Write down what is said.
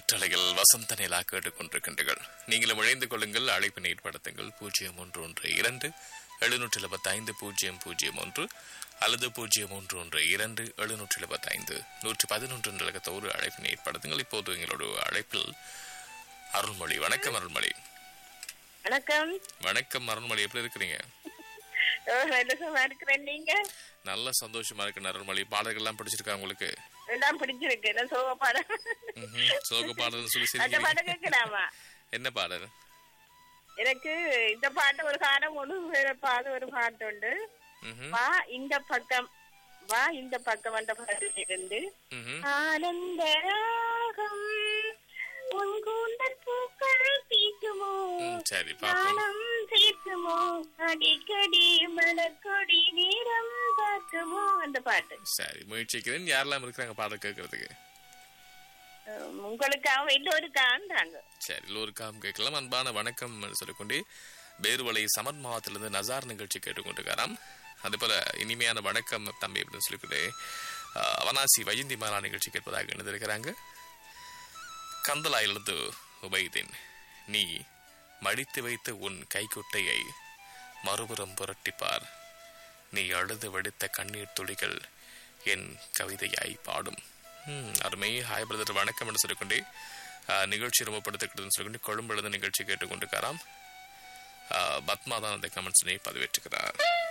காற்றலையில் வசந்த நிலா கேட்டுக்கொண்டிருக்கின்றீர்கள் நீங்களும் இணைந்து கொள்ளுங்கள் அழைப்பினை ஏற்படுத்துங்கள் பூஜ்ஜியம் ஒன்று ஒன்று இரண்டு எழுநூற்றி எழுபத்தி ஐந்து பூஜ்ஜியம் பூஜ்ஜியம் ஒன்று அல்லது பூஜ்ஜியம் ஒன்று ஒன்று இரண்டு எழுநூற்றி எழுபத்தி ஐந்து நூற்றி பதினொன்று நிலகத்தோடு அழைப்பினை ஏற்படுத்துங்கள் இப்போது எங்களோட அழைப்பில் அருள்மொழி வணக்கம் அருள்மொழி வணக்கம் வணக்கம் அருள்மொழி எப்படி இருக்கிறீங்க ஓ, நல்ல சும்மா இருக்கிறேன் நீங்க நல்ல சந்தோஷமா இருக்கு அருள்மொழி பாடல்கள்லாம் பிடிச்சிருக்கா உங்களுக்கு எல்லாம் பிடிச்சிருக்கு நான் சோக பாடம் ம்ஹும். சோக பாடல்னு சொல்லி அந்த சிரிக்கிறீங்க. பாடம் கேட்கலாமா என்ன பாடல் எனக்கு இந்த பாட்டு ஒரு காலம் ஒன்று வேற பாடு ஒரு பாட்டு உண்டு ம்ஹும். வா இந்த பக்கம் வா இந்த பக்கம் அந்த பாட்டில் இருந்து ம்ஹும். ஆனந்த ராகம் உன் கூந்தல் பூக்கள் பீக்குமோ ம், சரி பாப்போம் நாணம் சேர்க்குமோ அடிக்கடி மலர்கொடி நேரம் பார்க்குமோ அந்த பாட்டு சரி முயற்சிக்கிறேன் யாரெல்லாம் இருக்கிறாங்க பாடல் கேட்கறதுக்கு உம், உங்களுக்காக எல்லோருக்காண்டாங்க சரி எல்லோருக்காகவும் கேட்கலாம் அன்பான வணக்கம் சொல்லிக்கொண்டே பேருவலை சமன் மாவட்டத்திலிருந்து நசார் நிகழ்ச்சி கேட்டுக்கொண்டிருக்காராம் அதே போல இனிமையான வணக்கம் தம்பி அப்படின்னு சொல்லிக்கிட்டு ஆஹ், அவனாசி வயந்தி மாலா நிகழ்ச்சி கேட்பதாக எழுந்திருக்கிறாங்க கந்தலாயிலிருந்து உபைதீன் நீ மடித்து வைத்த உன் கைக்குட்டையை மறுபுறம் புரட்டிப்பார் நீ அழுது வெடித்த கண்ணீர் துளிகள் என் கவிதையாய் பாடும் ம், அருமை ஹாய் பிரதர் வணக்கம் என்று சொல்லிக்கொண்டே ஆ, நிகழ்ச்சி ரொம்ப படுத்துக்கிட்டதுன்னு சொல்லிக்கொண்டு கொழும்புல நிகழ்ச்சி கேட்டுக்கொண்டிருக்காராம் ஆ, பத்மா தான் அந்த கமெண்ட்ஸினை பதிவேற்றுக்கிறார்